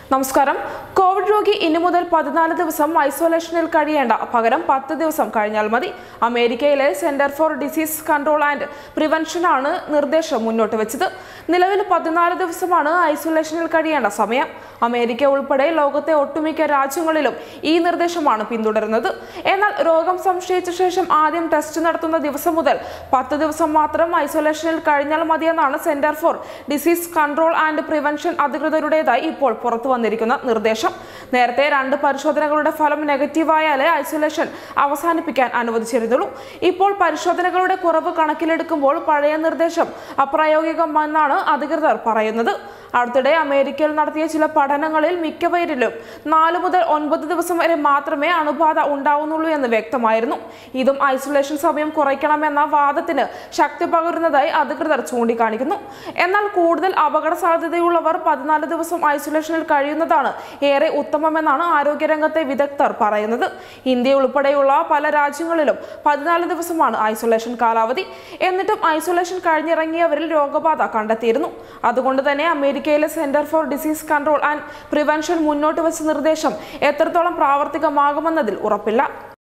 നമസ്കാരം കോവിഡ് രോഗി ഇനി മുതൽ പതിനാല് ദിവസം ഐസൊലേഷനിൽ കഴിയേണ്ട പകരം പത്ത് ദിവസം കഴിഞ്ഞാൽ മതി അമേരിക്കയിലെ centre for disease control and പ്രിവെൻഷനാണ് നിർദ്ദേശം മുന്നോട്ട് വെച്ചത് നിലവിൽ പതിനാല് ദിവസമാണ് ഐസൊലേഷനിൽ കഴിയേണ്ട സമയം അമേരിക്ക ഉൾപ്പെടെ ലോകത്തെ ഒട്ടുമിക്ക രാജ്യങ്ങളിലും ഈ നിർദ്ദേശമാണ് പിന്തുടരുന്നത് എന്നാൽ രോഗം സംശയിച്ച ശേഷം ആദ്യം ടെസ്റ്റ് നടത്തുന്ന ദിവസം മുതൽ പത്ത് ദിവസം മാത്രം ഐസൊലേഷനിൽ കഴിഞ്ഞാൽ മതിയെന്നാണ് centre for disease control and prevention അധികൃതരുടേതായി ഇപ്പോൾ പുറത്തു വന്നിരിക്കുന്ന നിർദ്ദേശം നേരത്തെ രണ്ട് പരിശോധനകളുടെ ഫലം നെഗറ്റീവായാലേ ഐസൊലേഷൻ അവസാനിപ്പിക്കാൻ അനുവദിച്ചിരുന്നുള്ളൂ ഇപ്പോൾ പരിശോധനകളുടെ കുറവ് കണക്കിലെടുക്കുമ്പോൾ പഴയ നിർദ്ദേശം അപ്രായോഗികമെന്നാണ് അധികൃതർ പറയുന്നത് അടുത്തിടെ അമേരിക്കയിൽ നടത്തിയ ചില പഠനങ്ങളിൽ മിക്കവരിലും നാല് മുതൽ ഒൻപത് ദിവസം വരെ മാത്രമേ അണുബാധ ഉണ്ടാവുന്നുള്ളൂ എന്ന് വ്യക്തമായിരുന്നു ഇതും ഐസൊലേഷൻ സമയം കുറയ്ക്കണമെന്ന വാദത്തിന് ശക്തി പകരുന്നതായി അധികൃതർ ചൂണ്ടിക്കാണിക്കുന്നു എന്നാൽ കൂടുതൽ അപകട സാധ്യതയുള്ളവർ പതിനാല് ദിവസം ഐസൊലേഷനിൽ കഴിയുന്നതാണ് ഏറെ ഉത്തമമെന്നാണ് ആരോഗ്യരംഗത്തെ വിദഗ്ധർ പറയുന്നത് ഇന്ത്യ ഉൾപ്പെടെയുള്ള പല രാജ്യങ്ങളിലും പതിനാല് ദിവസമാണ് ഐസൊലേഷൻ കാലാവധി എന്നിട്ടും ഐസൊലേഷൻ കഴിഞ്ഞിറങ്ങിയവരിൽ രോഗബാധ കണ്ടെത്തിയിരുന്നു അതുകൊണ്ട് തന്നെ അമേരിക്കയിലെ centre for disease control and prevention മുന്നോട്ട് വെച്ച നിർദ്ദേശം എത്രത്തോളം പ്രാവർത്തികമാകുമെന്നതിൽ ഉറപ്പില്ല